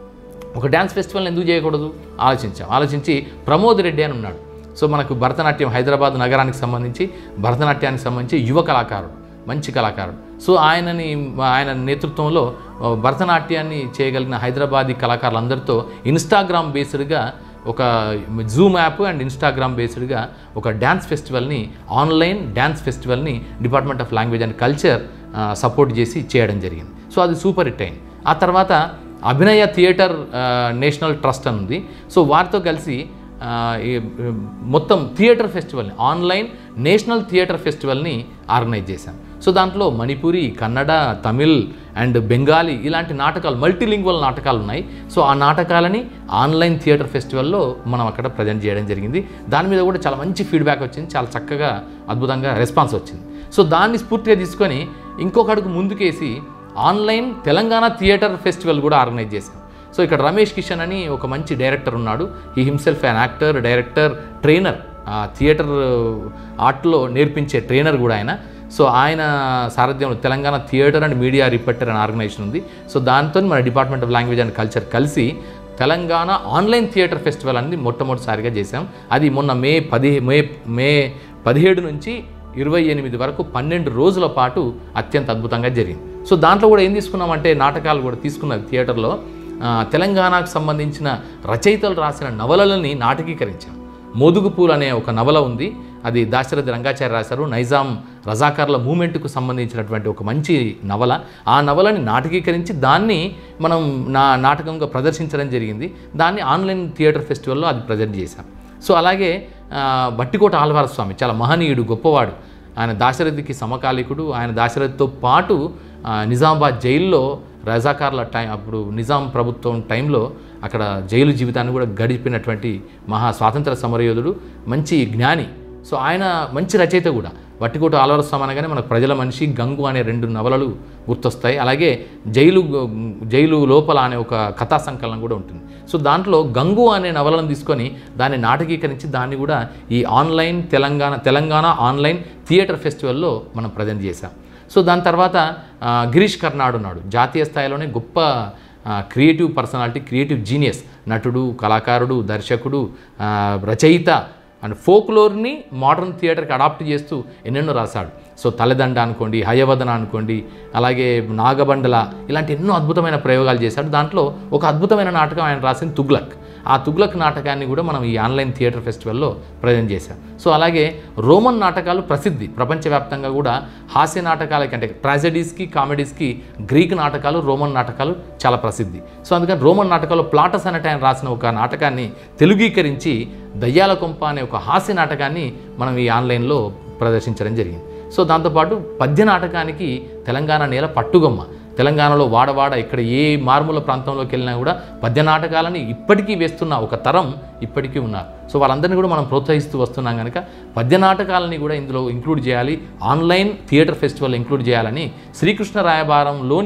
ఒక డ్యాన్స్ ఫెస్టివల్ ఎందుకు చేయకూడదు ఆలోచించాం ఆలోచించి ప్రమోద్ రెడ్డి అని ఉన్నాడు సో మనకు భరతనాట్యం హైదరాబాద్ నగరానికి సంబంధించి భరతనాట్యానికి సంబంధించి యువ కళాకారుడు మంచి కళాకారుడు సో ఆయనని ఆయన నేతృత్వంలో ఆ, భరతనాట్యాన్ని చేయగలిగిన హైదరాబాదీ కళాకారులందరితో ఇన్స్టాగ్రామ్ బేస్డ్గా ఒక జూమ్ యాప్ అండ్ ఇన్స్టాగ్రామ్ బేస్డ్గా ఒక డ్యాన్స్ ఫెస్టివల్ని ఆన్లైన్ డ్యాన్స్ ఫెస్టివల్ని department of language and culture support చేసి చేయడం జరిగింది సో అది సూపర్ హిట్ అయింది ఆ తర్వాత అభినయ థియేటర్ ఆ, నేషనల్ ట్రస్ట్ అని ఉంది సో వారితో కలిసి ఆ, ఈ, ఈ, మొత్తం థియేటర్ ఫెస్టివల్ని ఆన్లైన్ నేషనల్ థియేటర్ ఫెస్టివల్ని ఆర్గనైజ్ చేశాం సో దాంట్లో మణిపురి కన్నడ తమిళ్ అండ్ బెంగాలీ ఇలాంటి నాటకాలు మల్టీలింగ్వల్ నాటకాలు ఉన్నాయి సో ఆ నాటకాలని ఆన్లైన్ థియేటర్ ఫెస్టివల్లో మనం అక్కడ ప్రజెంట్ చేయడం జరిగింది దాని మీద కూడా చాలా మంచి ఫీడ్బ్యాక్ వచ్చింది చాలా చక్కగా అద్భుతంగా రెస్పాన్స్ వచ్చింది సో దాన్ని స్ఫూర్తిగా తీసుకొని ఇంకొక అడుగు ముందుకేసి ఆన్లైన్ తెలంగాణ థియేటర్ ఫెస్టివల్ కూడా ఆర్గనైజ్ చేశాం సో ఇక్కడ రమేష్ కిషన్ అని ఒక మంచి డైరెక్టర్ ఉన్నాడు ఈ himself an actor director trainer theatre ఆర్ట్లో నేర్పించే ట్రైనర్ కూడా ఆయన సో ఆయన సారథ్యంలో Telangana theatre and media repertory అనే ఆర్గనైజేషన్ ఉంది సో దాంతో మన department of language and culture కలిసి తెలంగాణ ఆన్లైన్ థియేటర్ ఫెస్టివల్ అనేది మొట్టమొదటిసారిగా చేశాం అది మొన్న మే పది మే మే పదిహేడు నుంచి ఇరవై ఎనిమిది వరకు పన్నెండు రోజుల పాటు అత్యంత అద్భుతంగా జరిగింది సో దాంట్లో కూడా ఏం తీసుకున్నామంటే నాటకాలు కూడా తీసుకున్నది థియేటర్లో ఆ, తెలంగాణకు సంబంధించిన రచయితలు రాసిన నవలలని నాటకీకరించాం మోదుగు పూలు అనే ఒక నవల ఉంది అది దాశరథి రంగాచార్య రాశారు నైజాం రజాకార్ల మూమెంట్కు సంబంధించినటువంటి ఒక మంచి నవల ఆ నవలని నాటకీకరించి దాన్ని మనం నా నాటకంగా ప్రదర్శించడం జరిగింది దాన్ని ఆన్లైన్ థియేటర్ ఫెస్టివల్లో అది ప్రజెంట్ చేశాం సో అలాగే ఆ, బట్టికోట ఆల్వార స్వామి చాలా మహనీయుడు గొప్పవాడు ఆయన దాశరథికి సమకాలీకుడు ఆయన దాశరథితో పాటు ఆ, నిజామాబాద్ జైల్లో రజాకార్ల టైం అప్పుడు నిజాం ప్రభుత్వం టైంలో అక్కడ జైలు జీవితాన్ని కూడా గడిపినటువంటి మహా స్వాతంత్ర సమరయోధుడు మంచి జ్ఞాని సో ఆయన మంచి రచయిత కూడా వట్టికోట ఆలవరస్వామి అనగానే మనకు ప్రజల మనిషి గంగు అనే రెండు నవలలు గుర్తొస్తాయి అలాగే జైలు జైలు లోపల అనే ఒక కథా సంకలనం కూడా ఉంటుంది సో దాంట్లో గంగు అనే నవలను తీసుకొని దాన్ని నాటకీకరించి దాన్ని కూడా ఈ online Telangana Telangana online theatre ఫెస్టివల్లో మనం ప్రజెంట్ చేశాం సో దాని తర్వాత ఆ, గిరీష్ కర్నాడ్ ఉన్నాడు జాతీయ స్థాయిలోనే గొప్ప క్రియేటివ్ పర్సనాలిటీ క్రియేటివ్ జీనియస్ నటుడు కళాకారుడు దర్శకుడు ఆ, రచయిత అండ్ ఫోక్లోర్ని మోడర్న్ థియేటర్కి అడాప్ట్ చేస్తూ ఎన్నెన్నో రాశాడు సో తలదండ అనుకోండి హయవదన అనుకోండి అలాగే నాగబండల ఇలాంటి ఎన్నో అద్భుతమైన ప్రయోగాలు చేశాడు దాంట్లో ఒక అద్భుతమైన నాటకం ఆయన రాసింది తుగ్లక్ ఆ తుగ్లక్ నాటకాన్ని కూడా మనం ఈ ఆన్లైన్ థియేటర్ ఫెస్టివల్లో ప్రజెంట్ చేశాం సో అలాగే రోమన్ నాటకాలు ప్రసిద్ధి ప్రపంచవ్యాప్తంగా కూడా హాస్య నాటకాలకి అంటే ట్రాజడీస్కి కామెడీస్కి గ్రీక్ నాటకాలు రోమన్ నాటకాలు చాలా ప్రసిద్ధి సో అందుకని రోమన్ నాటకాల్లో ప్లాటస్ అనేట ఆయన రాసిన ఒక నాటకాన్ని తెలుగీకరించి దయ్యాల కొంప అనే ఒక హాస్య నాటకాన్ని మనం ఈ ఆన్లైన్లో ప్రదర్శించడం జరిగింది సో దాంతోపాటు పద్య నాటకానికి తెలంగాణ నేల పట్టుగొమ్మ తెలంగాణలో వాడవాడ ఇక్కడ ఏ మారుమూల ప్రాంతంలోకి వెళ్ళినా కూడా పద్య నాటకాలని ఇప్పటికీ వేస్తున్న ఒక తరం ఇప్పటికీ ఉన్నారు సో వాళ్ళందరినీ కూడా మనం ప్రోత్సహిస్తూ వస్తున్నాం కనుక పద్య నాటకాలని కూడా ఇందులో ఇంక్లూడ్ చేయాలి ఆన్లైన్ థియేటర్ ఫెస్టివల్ ఇంక్లూడ్ చేయాలని శ్రీకృష్ణ రాయబారంలోని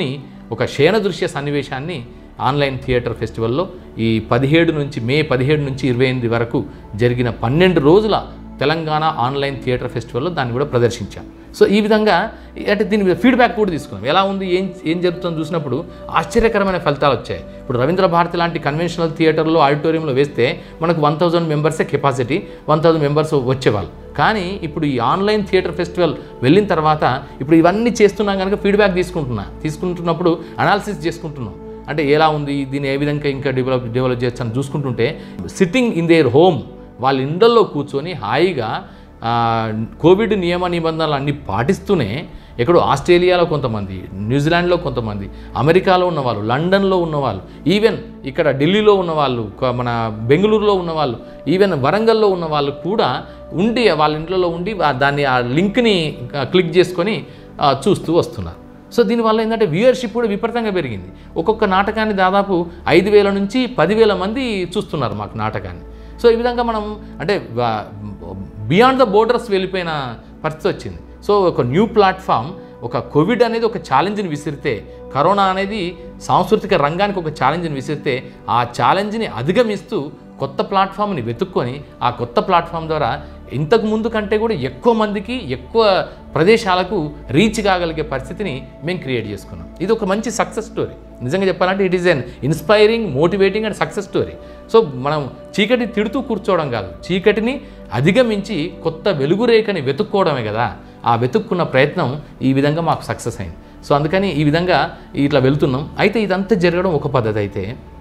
ఒక శయన దృశ్య సన్నివేశాన్ని ఆన్లైన్ థియేటర్ ఫెస్టివల్లో ఈ పదిహేడు నుంచి మే పదిహేడు నుంచి ఇరవై ఎనిమిది వరకు జరిగిన పన్నెండు రోజుల తెలంగాణ ఆన్లైన్ థియేటర్ ఫెస్టివల్లో దాన్ని కూడా ప్రదర్శించాం సో ఈ విధంగా అంటే దీని మీద ఫీడ్బ్యాక్ కూడా తీసుకున్నాం ఎలా ఉంది ఏం ఏం జరుగుతుందో చూసినప్పుడు ఆశ్చర్యకరమైన ఫలితాలు వచ్చాయి ఇప్పుడు రవీంద్ర భారతి లాంటి కన్వెన్షనల్ థియేటర్లో ఆడిటోరియంలో వేస్తే మనకు వన్ థౌజండ్ మెంబర్సే కెపాసిటీ వన్ థౌజండ్ మెంబర్స్ వచ్చేవాళ్ళు కానీ ఇప్పుడు ఈ ఆన్లైన్ థియేటర్ ఫెస్టివల్ వెళ్ళిన తర్వాత ఇప్పుడు ఇవన్నీ చేస్తున్నాం కనుక ఫీడ్బ్యాక్ తీసుకుంటున్నా తీసుకుంటున్నప్పుడు అనాలిసిస్ చేసుకుంటున్నాం అంటే ఎలా ఉంది దీన్ని ఏ విధంగా ఇంకా డెవలప్ డెవలప్ చేయొచ్చు అని చూసుకుంటుంటే సిట్టింగ్ ఇన్ దేర్ హోమ్ వాళ్ళ ఇండల్లో కూర్చొని హాయిగా ఆ, కోవిడ్ నియమ నిబంధనలు అన్నీ పాటిస్తూనే ఎక్కడో ఆస్ట్రేలియాలో కొంతమంది న్యూజిలాండ్లో కొంతమంది అమెరికాలో ఉన్నవాళ్ళు లండన్లో ఉన్నవాళ్ళు ఈవెన్ ఇక్కడ ఢిల్లీలో ఉన్నవాళ్ళు క- మన బెంగళూరులో ఉన్నవాళ్ళు ఈవెన్ వరంగల్లో ఉన్న వాళ్ళు కూడా ఉండి వాళ్ళ ఇంట్లో ఉండి ఆ దాన్ని ఆ లింక్ని క్లిక్ చేసుకొని ఆ, చూస్తూ వస్తున్నారు సో దీనివల్ల ఏంటంటే వ్యూయర్షిప్ కూడా విపరీతంగా పెరిగింది ఒక్కొక్క నాటకాన్ని దాదాపు ఐదు వేల నుంచి పదివేల మంది చూస్తున్నారు మాకు నాటకాన్ని సో ఈ విధంగా మనం అంటే బియాండ్ ద బోర్డర్స్ వెళ్ళిపోయిన పరిస్థితి వచ్చింది సో ఒక న్యూ ప్లాట్ఫామ్ ఒక కోవిడ్ అనేది ఒక ఛాలెంజ్ని విసిరితే కరోనా అనేది సాంస్కృతిక రంగానికి ఒక ఛాలెంజ్ని విసిరితే ఆ ఛాలెంజ్ని అధిగమిస్తూ కొత్త ప్లాట్ఫామ్ని వెతుక్కొని ఆ కొత్త ప్లాట్ఫామ్ ద్వారా ఇంతకు ముందు కంటే కూడా ఎక్కువ మందికి ఎక్కువ ప్రదేశాలకు రీచ్ కాగలిగే పరిస్థితిని మేము క్రియేట్ చేసుకున్నాం ఇది ఒక మంచి సక్సెస్ స్టోరీ నిజంగా చెప్పాలంటే it is an inspiring motivating and success story so మనం చీకటి తిడుతూ కూర్చోవడం కాదు చీకటిని అధిగమించి కొత్త వెలుగురేఖని వెతుక్కోవడమే కదా ఆ వెతుక్కున్న ప్రయత్నం ఈ విధంగా మాకు సక్సెస్ అయింది సో అందుకని ఈ విధంగా ఇట్లా వెళ్తున్నాం అయితే ఇదంతా జరగడం ఒక పద్ధతి అయితే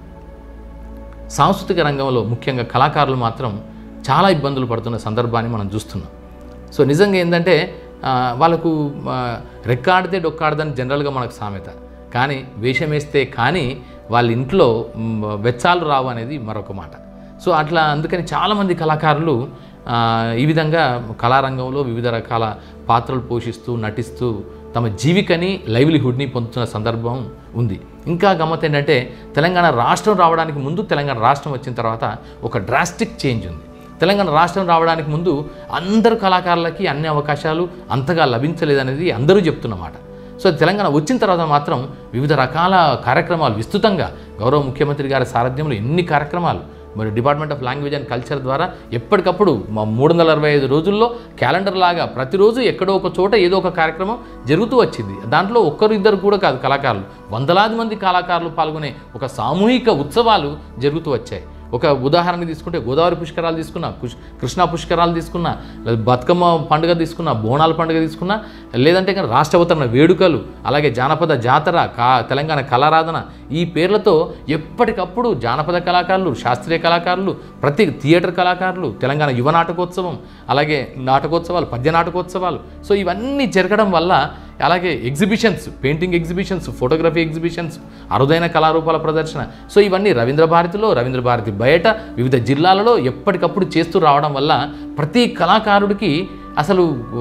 సాంస్కృతిక రంగంలో ముఖ్యంగా కళాకారులు మాత్రం చాలా ఇబ్బందులు పడుతున్న సందర్భాన్ని మనం చూస్తున్నాం సో నిజంగా ఏంటంటే ఆ, వాళ్ళకు ఆ, రెక్కాడితే డొక్కాడదని జనరల్గా మనకు సామెత కానీ వేషం వేస్తే కానీ వాళ్ళ ఇంట్లో మ్, వెచ్చాలు రావు అనేది మరొక మాట సో అట్లా అందుకని చాలామంది కళాకారులు ఆ, ఈ విధంగా కళారంగంలో వివిధ రకాల పాత్రలు పోషిస్తూ నటిస్తూ తమ జీవికని లైవ్లీహుడ్ని పొందుతున్న సందర్భం ఉంది ఇంకా గమ్మత్ ఏంటంటే తెలంగాణ రాష్ట్రం రావడానికి ముందు తెలంగాణ రాష్ట్రం వచ్చిన తర్వాత ఒక డ్రాస్టిక్ చేంజ్ ఉంది తెలంగాణ రాష్ట్రం రావడానికి ముందు అందరు కళాకారులకి అన్ని అవకాశాలు అంతగా లభించలేదనేది అందరూ చెప్తున్నమాట సో తెలంగాణ వచ్చిన తర్వాత మాత్రం వివిధ రకాల కార్యక్రమాలు విస్తృతంగా గౌరవ ముఖ్యమంత్రి గారి సారథ్యంలో ఎన్ని కార్యక్రమాలు మరి department of language and culture ద్వారా ఎప్పటికప్పుడు మా మూడు వందల అరవై ఐదు రోజుల్లో క్యాలెండర్ లాగా ప్రతిరోజు ఎక్కడో ఒక చోట ఏదో ఒక కార్యక్రమం జరుగుతూ వచ్చింది దాంట్లో ఒక్కరు ఇద్దరు కూడా కాదు కళాకారులు వందలాది మంది కళాకారులు పాల్గొనే ఒక సామూహిక ఉత్సవాలు జరుగుతూ వచ్చాయి ఒక ఉదాహరణ తీసుకుంటే గోదావరి పుష్కరాలు తీసుకున్నా పుష్ కృష్ణా పుష్కరాలు తీసుకున్నా లేదా బతుకమ్మ పండుగ తీసుకున్నా బోనాల పండుగ తీసుకున్నా లేదంటే కనుక రాష్ట్రవతరణ వేడుకలు అలాగే జానపద జాతర కా తెలంగాణ కళారాధన ఈ పేర్లతో ఎప్పటికప్పుడు జానపద కళాకారులు శాస్త్రీయ కళాకారులు ప్రతి థియేటర్ కళాకారులు తెలంగాణ యువ నాటకోత్సవం అలాగే నాటకోత్సవాలు పద్య నాటకోత్సవాలు సో ఇవన్నీ జరగడం వల్ల అలాగే exhibitions painting exhibitions photography exhibitions అరుదైన కళారూపాల ప్రదర్శన సో ఇవన్నీ రవీంద్ర భారతిలో రవీంద్ర భారతి బయట వివిధ జిల్లాలలో ఎప్పటికప్పుడు చేస్తూ రావడం వల్ల ప్రతి కళాకారుడికి అసలు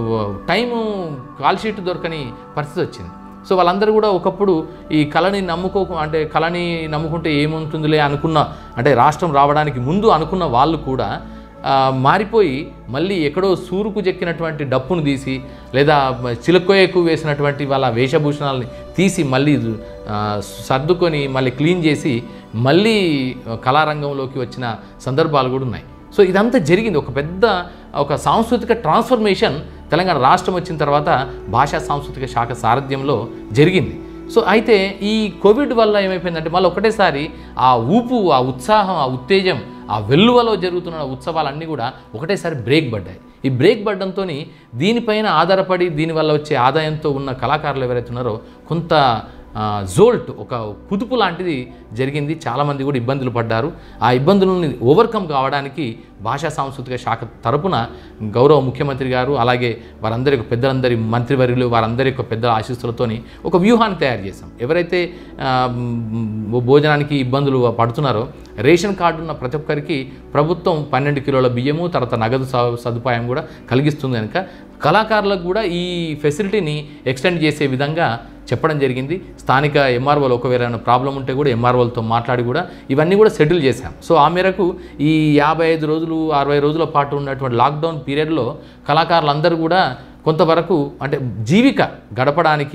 టైము కాల్ షీట్ దొరకని పరిస్థితి వచ్చింది సో వాళ్ళందరూ కూడా ఒకప్పుడు ఈ కళని నమ్ముకో అంటే కళని నమ్ముకుంటే ఏముంటుందిలే అనుకున్న అంటే రాష్ట్రం రావడానికి ముందు అనుకున్న వాళ్ళు కూడా ఆ, మారిపోయి మళ్ళీ ఎక్కడో సూరుకు చెక్కినటువంటి డప్పును తీసి లేదా చిలకొయ్యకు వేసినటువంటి వాళ్ళ వేషభూషణాలని తీసి మళ్ళీ ఆ, సర్దుకొని మళ్ళీ క్లీన్ చేసి మళ్ళీ కళారంగంలోకి వచ్చిన సందర్భాలు కూడా ఉన్నాయి సో ఇదంతా జరిగింది ఒక పెద్ద ఒక సాంస్కృతిక ట్రాన్స్ఫర్మేషన్ తెలంగాణ రాష్ట్రం వచ్చిన తర్వాత భాషా సాంస్కృతిక శాఖ సారథ్యంలో జరిగింది సో అయితే ఈ కోవిడ్ వల్ల ఏమైపోయిందంటే మళ్ళీ ఒకటేసారి ఆ ఊపు ఆ ఉత్సాహం ఆ ఉత్తేజం ఆ వెల్లువలో జరుగుతున్న ఉత్సవాలన్నీ కూడా ఒకటేసారి బ్రేక్ పడ్డాయి ఈ బ్రేక్ పడడంతో దీనిపైన ఆధారపడి దీనివల్ల వచ్చే ఆదాయంతో ఉన్న కళాకారులు ఎవరైతే ఉన్నారో కొంత ఆ, జోల్ట్ ఒక కుదుపు లాంటిది జరిగింది చాలామంది కూడా ఇబ్బందులు పడ్డారు ఆ ఇబ్బందులను ఓవర్కమ్ కావడానికి భాషా సాంస్కృతిక శాఖ తరపున గౌరవ ముఖ్యమంత్రి గారు అలాగే వారందరి యొక్క పెద్దలందరి మంత్రివర్యులు వారందరి యొక్క పెద్దల ఆశీస్సులతోని ఒక వ్యూహాన్ని తయారు చేశాం ఎవరైతే ఆ, మ్, భోజనానికి ఇబ్బందులు పడుతున్నారో రేషన్ కార్డు ఉన్న ప్రతి ఒక్కరికి ప్రభుత్వం పన్నెండు కిలోల బియ్యము తర్వాత నగదు స- సదుపాయం కూడా కలిగిస్తుంది కనుక కళాకారులకు కూడా ఈ ఫెసిలిటీని ఎక్స్టెండ్ చేసే విధంగా చెప్పడం జరిగింది స్థానిక ఎంఆర్ఓలు ఒకవేళ ఏమైనా ప్రాబ్లం ఉంటే కూడా ఎంఆర్ఓలతో మాట్లాడి కూడా ఇవన్నీ కూడా సెటిల్ చేశాం సో ఆ మేరకు ఈ యాభై ఐదు రోజులు అరవై రోజుల పాటు ఉన్నటువంటి లాక్డౌన్ పీరియడ్లో కళాకారులందరూ కూడా కొంతవరకు అంటే జీవిక గడపడానికి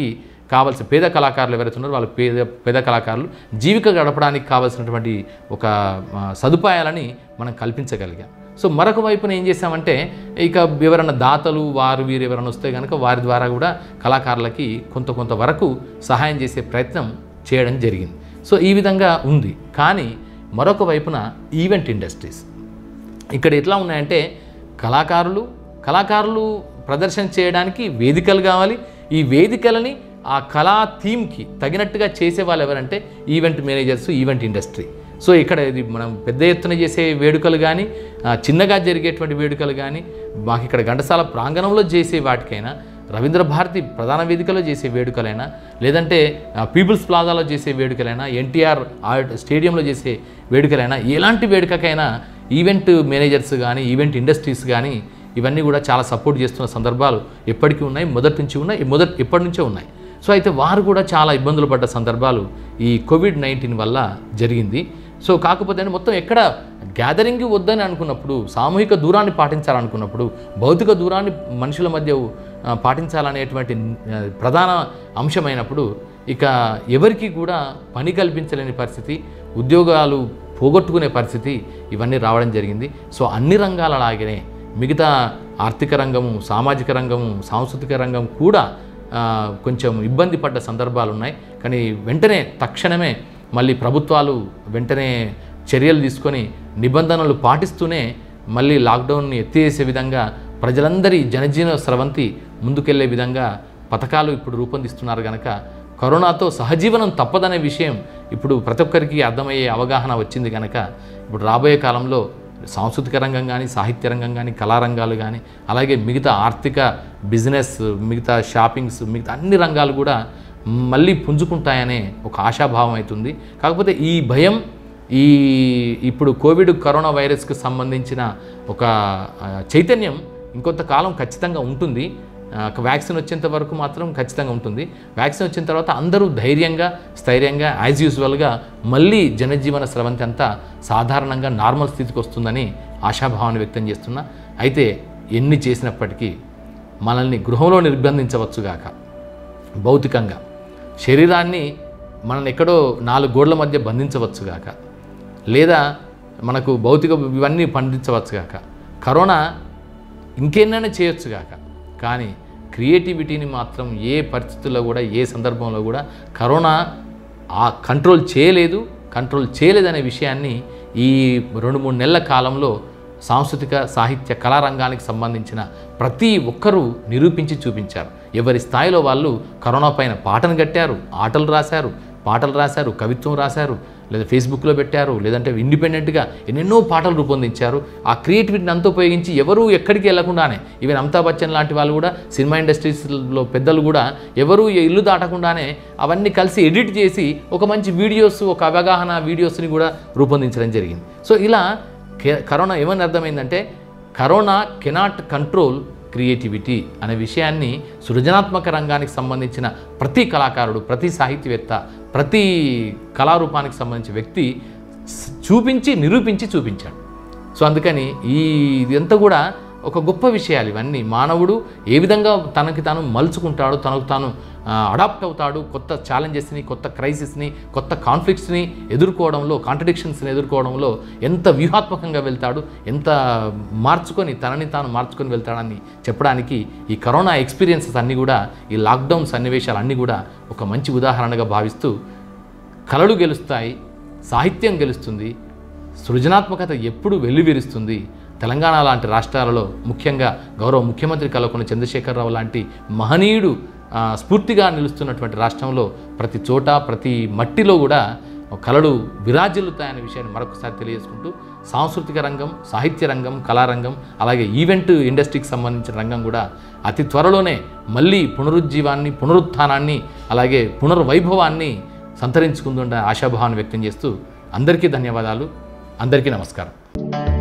కావాల్సిన పేద కళాకారులు ఎవరైతే ఉన్నారో వాళ్ళ పేద పేద కళాకారులు జీవిక గడపడానికి కావాల్సినటువంటి ఒక ఆ, సదుపాయాలని మనం కల్పించగలిగాం సో మరొక వైపున ఏం చేశామంటే ఇక ఎవరైనా దాతలు వారు వీరు ఎవరైనా వస్తే కనుక వారి ద్వారా కూడా కళాకారులకి కొంత కొంత వరకు సహాయం చేసే ప్రయత్నం చేయడం జరిగింది సో ఈ విధంగా ఉంది కానీ మరొక వైపున ఈవెంట్ ఇండస్ట్రీస్ ఇక్కడ ఎట్లా ఉన్నాయంటే కళాకారులు కళాకారులు ప్రదర్శన చేయడానికి వేదికలు కావాలి ఈ వేదికలని ఆ కళా థీమ్కి తగినట్టుగా చేసే వాళ్ళు ఎవరంటే event managers event industry so ఇక్కడ ఇది మనం పెద్ద ఎత్తున చేసే వేడుకలు కానీ ఆ, చిన్నగా జరిగేటువంటి వేడుకలు కానీ మాకు ఇక్కడ ఘంటసాల ప్రాంగణంలో చేసే వాటికైనా రవీంద్ర భారతి ప్రధాన వేదికలో చేసే వేడుకలైనా లేదంటే ఆ, పీపుల్స్ ప్లాజాలో చేసే వేడుకలైనా ఎన్టీఆర్ ఆర్ట్ స్టేడియంలో చేసే వేడుకలైనా ఎలాంటి వేడుకకైనా ఈవెంట్ మేనేజర్స్ కానీ ఈవెంట్ ఇండస్ట్రీస్ కానీ ఇవన్నీ కూడా చాలా సపోర్ట్ చేస్తున్న సందర్భాలు ఎప్పటికీ ఉన్నాయి మొదటి నుంచి ఉన్నాయి మొదటి ఎప్పటి నుంచో ఉన్నాయి సో అయితే వారు కూడా చాలా ఇబ్బందులు పడ్డ సందర్భాలు ఈ కోవిడ్ నైన్టీన్ వల్ల జరిగింది సో కాకపోతే అంటే మొత్తం ఎక్కడ గ్యాదరింగ్ వద్దని అనుకున్నప్పుడు సామూహిక దూరాన్ని పాటించాలనుకున్నప్పుడు భౌతిక దూరాన్ని మనుషుల మధ్య ఆ, పాటించాలనేటువంటి ఆ, ప్రధాన అంశమైనప్పుడు ఇక ఎవరికి కూడా పని కల్పించలేని పరిస్థితి ఉద్యోగాలు పోగొట్టుకునే పరిస్థితి ఇవన్నీ రావడం జరిగింది సో అన్ని రంగాలలాగనే మిగతా ఆర్థిక రంగము సామాజిక రంగము సాంస్కృతిక రంగం కూడా ఆ, కొంచెం ఇబ్బంది పడ్డ సందర్భాలు ఉన్నాయి కానీ వెంటనే తక్షణమే మళ్ళీ ప్రభుత్వాలు వెంటనే చర్యలు తీసుకొని నిబంధనలు పాటిస్తూనే మళ్ళీ లాక్డౌన్ని ఎత్తివేసే విధంగా ప్రజలందరి జనజీవన స్రవంతి ముందుకెళ్లే విధంగా పథకాలు ఇప్పుడు రూపొందిస్తున్నారు కనుక కరోనాతో సహజీవనం తప్పదనే విషయం ఇప్పుడు ప్రతి ఒక్కరికి అర్థమయ్యే అవగాహన వచ్చింది కనుక ఇప్పుడు రాబోయే కాలంలో సాంస్కృతిక రంగం కానీ సాహిత్య రంగం కానీ కళారంగాలు కానీ అలాగే మిగతా ఆర్థిక బిజినెస్ మిగతా షాపింగ్స్ మిగతా అన్ని రంగాలు కూడా మళ్ళీ పుంజుకుంటాయనే ఒక ఆశాభావం అవుతుంది కాకపోతే ఈ భయం ఈ ఇప్పుడు కోవిడ్ కరోనా వైరస్కి సంబంధించిన ఒక ఆ, చైతన్యం ఇంకొంతకాలం ఖచ్చితంగా ఉంటుంది ఆ, ఒక వ్యాక్సిన్ వచ్చేంత వరకు మాత్రం ఖచ్చితంగా ఉంటుంది వ్యాక్సిన్ వచ్చిన తర్వాత అందరూ ధైర్యంగా స్థైర్యంగా యాజ్ యూజువల్గా మళ్ళీ జనజీవన స్రవంతి అంతా సాధారణంగా నార్మల్ స్థితికి వస్తుందని ఆశాభావాన్ని వ్యక్తం చేస్తున్నా అయితే ఎన్ని చేసినప్పటికీ మనల్ని గృహంలో నిర్బంధించవచ్చుగాక భౌతికంగా శరీరాన్ని మనల్ని ఎక్కడో నాలుగు గోడల మధ్య బంధించవచ్చుగాక లేదా మనకు భౌతిక ఇవన్నీ పండించవచ్చుగాక కరోనా ఇంకెన్నైనా చేయొచ్చుగాక కానీ క్రియేటివిటీని మాత్రం ఏ పరిస్థితుల్లో కూడా ఏ సందర్భంలో కూడా కరోనా ఆ కంట్రోల్ చేయలేదు కంట్రోల్ చేయలేదనే విషయాన్ని ఈ రెండు మూడు నెలల కాలంలో సాంస్కృతిక సాహిత్య కళారంగానికి సంబంధించిన ప్రతి ఒక్కరూ నిరూపించి చూపించారు ఎవరి స్థాయిలో వాళ్ళు కరోనా పైన పాటను కట్టారు ఆటలు రాశారు పాటలు రాశారు కవిత్వం రాశారు లేదా ఫేస్బుక్లో పెట్టారు లేదంటే ఇండిపెండెంట్గా ఎన్నెన్నో పాటలు రూపొందించారు ఆ క్రియేటివిటీని అంతా ఉపయోగించి ఎవరు ఎక్కడికి వెళ్లకుండానే ఈవెన్ అమితాబ్ బచ్చన్ లాంటి వాళ్ళు కూడా సినిమా ఇండస్ట్రీస్లో పెద్దలు కూడా ఎవరు ఇల్లు దాటకుండానే అవన్నీ కలిసి ఎడిట్ చేసి ఒక మంచి వీడియోస్ ఒక అవగాహన వీడియోస్ని కూడా రూపొందించడం జరిగింది సో ఇలా కె- కరోనా ఏమని అర్థమైందంటే కరోనా కెనాట్ కంట్రోల్ క్రియేటివిటీ అనే విషయాన్ని సృజనాత్మక రంగానికి సంబంధించిన ప్రతి కళాకారుడు ప్రతి సాహిత్యవేత్త ప్రతి కళారూపానికి సంబంధించిన వ్యక్తి స్- చూపించి నిరూపించి చూపించాడు సో అందుకని ఈ ఇదంతా కూడా ఒక గొప్ప విషయాలు ఇవన్నీ మానవుడు ఏ విధంగా తనకి తాను మలుచుకుంటాడు తనకు తాను అడాప్ట్ అవుతాడు కొత్త ఛాలెంజెస్ని కొత్త క్రైసిస్ని కొత్త కాన్ఫ్లిక్ట్స్ని ఎదుర్కోవడంలో కాంట్రడిక్షన్స్ని ఎదుర్కోవడంలో ఎంత వ్యూహాత్మకంగా వెళ్తాడు ఎంత మార్చుకొని తనని తాను మార్చుకొని వెళ్తాడని చెప్పడానికి ఈ కరోనా ఎక్స్పీరియన్సెస్ అన్నీ కూడా ఈ లాక్డౌన్ సన్నివేశాలు అన్నీ కూడా ఒక మంచి ఉదాహరణగా భావిస్తూ కళలు గెలుస్తాయి సాహిత్యం గెలుస్తుంది సృజనాత్మకత ఎప్పుడు వెల్లువిరుస్తుంది తెలంగాణ లాంటి రాష్ట్రాలలో ముఖ్యంగా గౌరవ ముఖ్యమంత్రి కల్వకుంట్ల చంద్రశేఖరరావు లాంటి మహనీయుడు ఆ, స్ఫూర్తిగా నిలుస్తున్నటువంటి రాష్ట్రంలో ప్రతి చోట ప్రతి మట్టిలో కూడా కళలు విరాజిల్లుతాయనే విషయాన్ని మరొకసారి తెలియజేసుకుంటూ సాంస్కృతిక రంగం సాహిత్య రంగం కళారంగం అలాగే ఈవెంట్ ఇండస్ట్రీకి సంబంధించిన రంగం కూడా అతి త్వరలోనే మళ్ళీ పునరుజ్జీవాన్ని పునరుత్థానాన్ని అలాగే పునర్వైభవాన్ని సంతరించుకుంటుండే ఆశాభావాన్ని వ్యక్తం చేస్తూ అందరికీ ధన్యవాదాలు అందరికీ నమస్కారం